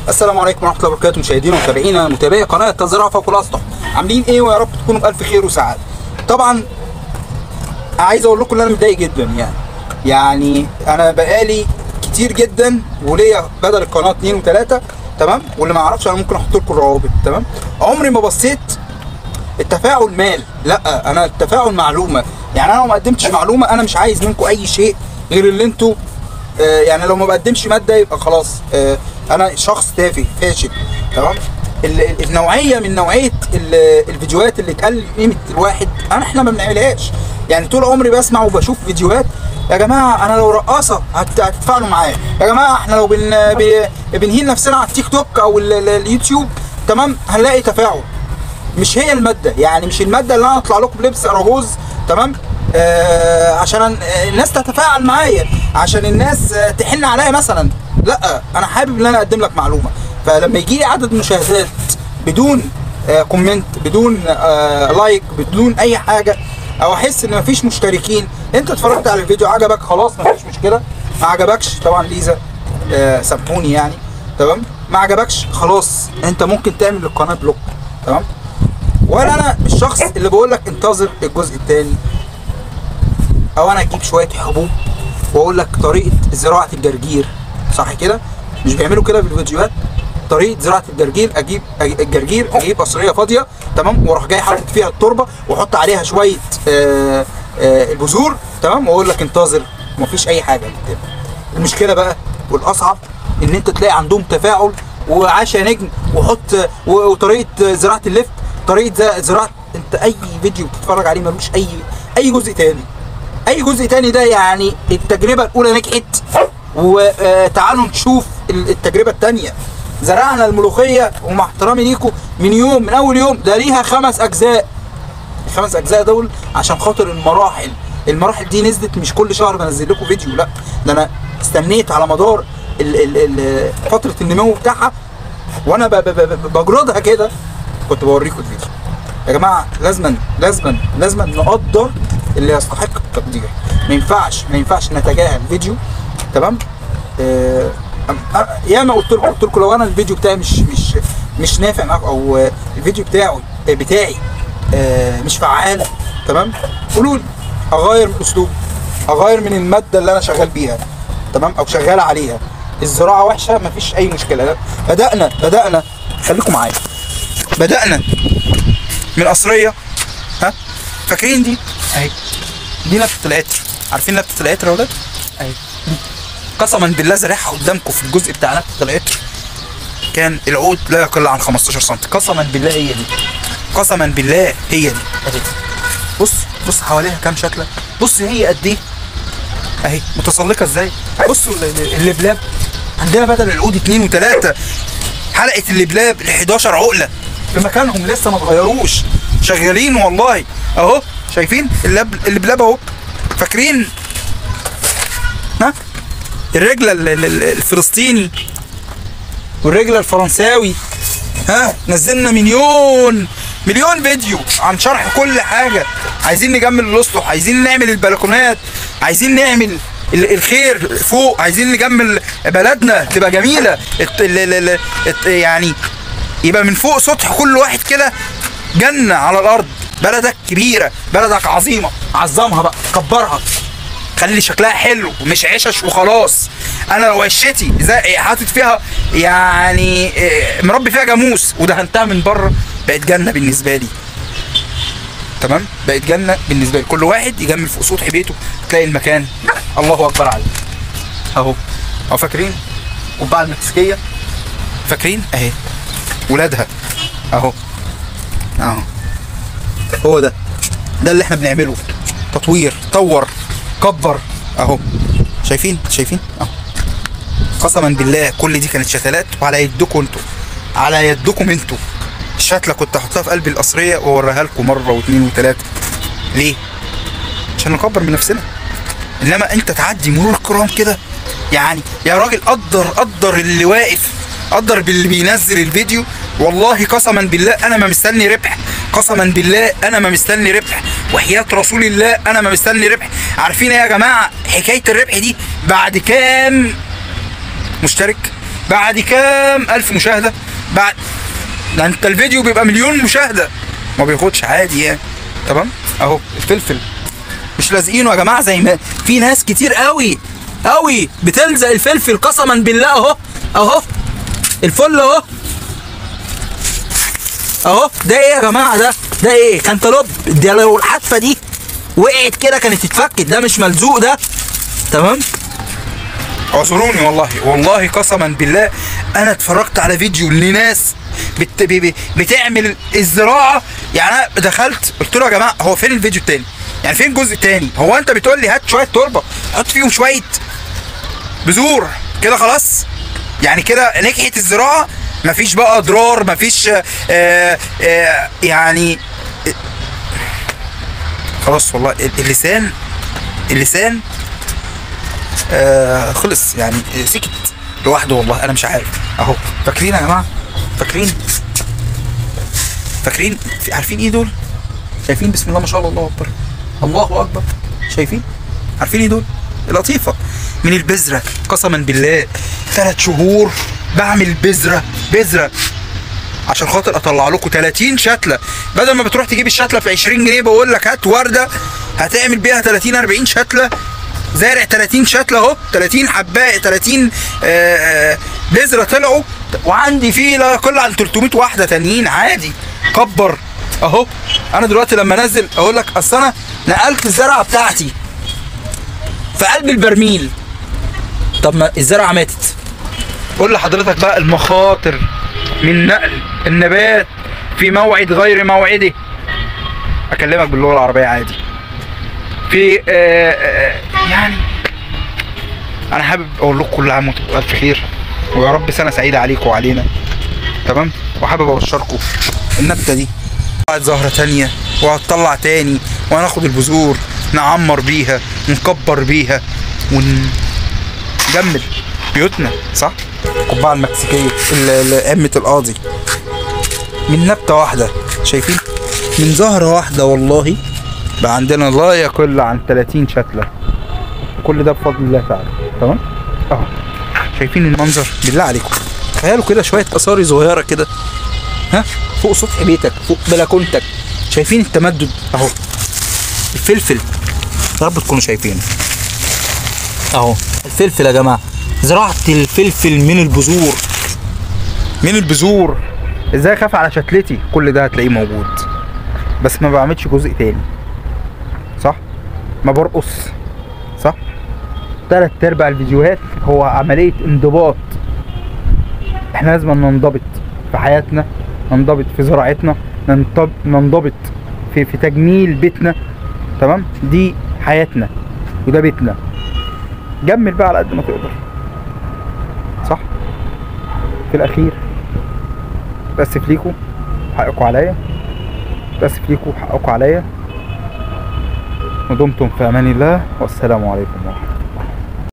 السلام عليكم ورحمه الله وبركاته مشاهدينا ومتابعينا متابعي قناه تزرع فوق الاسطح عاملين ايه ويا رب تكونوا بالف خير وسعاده طبعا عايز اقول لكم ان انا متضايق جدا يعني يعني انا بقالي كتير جدا وليا بدل القناه اتنين وتلاته تمام واللي ما يعرفش انا ممكن احط لكم الروابط تمام عمري ما بصيت التفاعل مال لا انا التفاعل معلومه يعني انا لو ما قدمتش معلومه انا مش عايز منكم اي شيء غير اللي انتوا آه، يعني لو ما بقدمش ماده يبقى خلاص آه، انا شخص تافه فاشل تمام ال- ال- النوعيه من نوعيه ال- الفيديوهات اللي تقلل قيمه الواحد انا احنا ما بنعملهاش يعني طول عمري بسمع وبشوف فيديوهات يا جماعه انا لو رقاصه هت- هتتفاعلوا معايا يا جماعه احنا لو بن ب- بنهين نفسنا على التيك توك او ال- ال- اليوتيوب تمام هنلاقي تفاعل مش هي الماده يعني مش الماده اللي انا اطلع لكم بلبس اراجوز تمام آه عشان آه، الناس تتفاعل معايا عشان الناس آه تحن عليا مثلا لا انا حابب ان انا اقدم لك معلومه فلما يجي لي عدد مشاهدات بدون آه كومنت بدون آه لايك بدون اي حاجه او احس ان مفيش مشتركين انت اتفرجت على الفيديو عجبك خلاص مفيش مشكله ما عجبكش طبعا ليزا آه سامحوني يعني تمام ما عجبكش خلاص انت ممكن تعمل القناه بلوك تمام ولا انا الشخص اللي بقول لك انتظر الجزء الثاني او انا اجيب شويه حبوب واقول لك طريقه زراعه الجرجير صح كده مش بيعملوا كده في الفيديوهات طريقه زراعه الجرجير اجيب أج- الجرجير اجيب قصريه فاضيه تمام واروح جاي حاطط فيها التربه واحط عليها شويه آه آه البذور تمام واقول لك انتظر ومفيش اي حاجه قدام المشكله بقى والاصعب ان انت تلاقي عندهم تفاعل وعاش يا نجم وحط و- وطريقه زراعه اللفت طريقه ز- زراعه انت اي فيديو بتتفرج عليه ملوش اي اي جزء تاني اي جزء تاني ده يعني التجربه الاولى نجحت وتعالوا نشوف ال- التجربه التانيه زرعنا الملوخيه ومع احترامي ليكم من يوم من اول يوم ده ليها خمس اجزاء الخمس اجزاء دول عشان خاطر المراحل المراحل دي نزلت مش كل شهر بنزل لكم فيديو لا ده انا استنيت على مدار ال ال ال فتره النمو بتاعها وانا ب- ب- ب- بجردها كده كنت بوريكم الفيديو يا جماعه لازما لازما لازما نقدر اللي يستحق التقدير ما ينفعش ما ينفعش نتجاهل فيديو تمام آه أم- أ- ياما قلت لكم قلت لكم لو انا الفيديو بتاعي مش مش مش نافع معاكم او آه، الفيديو بتاعي بتاعي آه، مش فعال تمام قولوا لي اغير من اسلوبي اغير من الماده اللي انا شغال بيها تمام او شغال عليها الزراعه وحشه مفيش اي مشكله لا. بدانا بدانا خليكم معايا بدانا من القصريه ها فاكرين دي اهي دي نبته العطر عارفين نبته العطر يا ولاد اهي دي. قسما بالله زارعها قدامكم في الجزء بتاع نبته العطر كان العود لا يقل عن 15 سم قسما بالله هي دي قسما بالله هي دي اهي بص بص حواليها كام شكله بص هي قد ايه اهي متسلقه ازاي بصوا ال- ال- اللبلاب عندنا بدل العود اتنين وتلاته حلقه اللبلاب ال 11 عقله في مكانهم لسه ما اتغيروش شغالين والله اهو شايفين اللب اللبلاب اهو فاكرين ها الرجله ال- ال- ال- الفلسطيني والرجله الفرنساوي ها نزلنا مليون مليون فيديو عن شرح كل حاجه عايزين نجمل الاسطح عايزين نعمل البلكونات عايزين نعمل ال- الخير فوق عايزين نجمل بلدنا تبقى جميله الت- ال- ال- ال- الت- يعني يبقى من فوق سطح كل واحد كده جنه على الارض بلدك كبيره بلدك عظيمه عظمها بقى كبرها خلي شكلها حلو مش عشش وخلاص انا لو عشتي زي حاطط فيها يعني إيه، مربي فيها جاموس ودهنتها من بره بقت جنه بالنسبه لي تمام بقت جنه بالنسبه لي كل واحد يجمل فوق سطح بيته تلاقي المكان الله اكبر عليه اهو اهو فاكرين قبعه المكسيكيه فاكرين اهي ولادها اهو اهو هو ده ده اللي احنا بنعمله تطوير طور كبر اهو شايفين شايفين اهو قسما بالله كل دي كانت شتلات وعلى يدكم انتوا على يدكم انتوا الشتله كنت احطها في قلب القصريه واوريها لكم مره واثنين وثلاثه ليه عشان نكبر من نفسنا انما انت تعدي مرور الكرام كده يعني يا راجل قدر قدر اللي واقف قدر باللي بينزل الفيديو والله قسما بالله انا ما مستني ربح قسما بالله انا ما مستني ربح وحياة رسول الله انا ما مستني ربح عارفين ايه يا جماعه حكايه الربح دي بعد كام مشترك بعد كام الف مشاهده بعد ده انت الفيديو بيبقى مليون مشاهده ما بياخدش عادي يعني تمام اهو الفلفل مش لازقينه يا جماعه زي ما في ناس كتير قوي قوي بتلزق الفلفل قسما بالله اهو اهو الفل اهو اهو ده ايه يا جماعه ده ده ايه كانتالوب ده لو الحتفه دي وقعت كده كانت اتفكت ده مش ملزوق ده تمام اعذروني والله والله قسما بالله انا اتفرجت على فيديو لناس بت... ب... ب... بتعمل الزراعه يعني انا دخلت قلت له يا جماعه هو فين الفيديو التاني؟ يعني فين الجزء التاني؟ هو انت بتقول لي هات شويه تربه حط فيهم شويه بذور كده خلاص؟ يعني كده نجحت الزراعه مفيش بقى اضرار مفيش آه آه يعني خلاص والله اللسان اللسان آه خلص يعني سكت لوحده والله انا مش عارف اهو فاكرين يا جماعه فاكرين فاكرين في- عارفين ايه دول شايفين بسم الله ما شاء الله الله اكبر الله اكبر شايفين عارفين ايه دول لطيفه من البذره قسما بالله ثلاث شهور بعمل بذره بذره عشان خاطر اطلع لكم 30 شتله بدل ما بتروح تجيب الشتله في 20 جنيه بقول لك هات ورده هتعمل بيها 30 40 شتله زارع 30 شتله اهو 30 حبايه 30 آه، آه، بذره طلعوا وعندي فيه لا يقل عن 300 واحده تانيين عادي كبر اهو انا دلوقتي لما انزل اقول لك اصل انا نقلت الزرعه بتاعتي في قلب البرميل طب ما الزرعه ماتت قول لحضرتك بقى المخاطر من نقل النبات في موعد غير موعده اكلمك باللغه العربيه عادي في آه آه يعني انا حابب اقول لكم كل عام وانتم بالف خير ويا رب سنه سعيده عليكم وعلينا تمام وحابب ابشركم النبته دي طلعت زهره تانية وهتطلع تاني وهناخد البذور نعمر بيها ونكبر بيها ونجمل بيوتنا صح القبعه المكسيكيه ال- ال- قمه القاضي من نبته واحده شايفين من زهره واحده والله بقى عندنا لا يقل عن 30 شتله كل ده بفضل الله تعالى تمام اهو شايفين المنظر بالله عليكم تخيلوا كده شويه اثاري صغيره كده ها فوق سطح بيتك فوق بلكونتك شايفين التمدد اهو الفلفل يا رب تكونوا شايفينه اهو الفلفل يا جماعه زراعه الفلفل من البذور من البذور ازاي اخاف على شتلتي كل ده هتلاقيه موجود بس ما بعملش جزء تاني صح ما برقص صح تلات ارباع الفيديوهات هو عمليه انضباط احنا لازم ننضبط في حياتنا ننضبط في زراعتنا ننطب... ننضبط في في تجميل بيتنا تمام دي حياتنا وده بيتنا جمل بقى على قد ما تقدر صح في الاخير باسف ليكوا حقكوا عليا باسف ليكوا حقكوا عليا ودمتم في امان الله والسلام عليكم ورحمه الله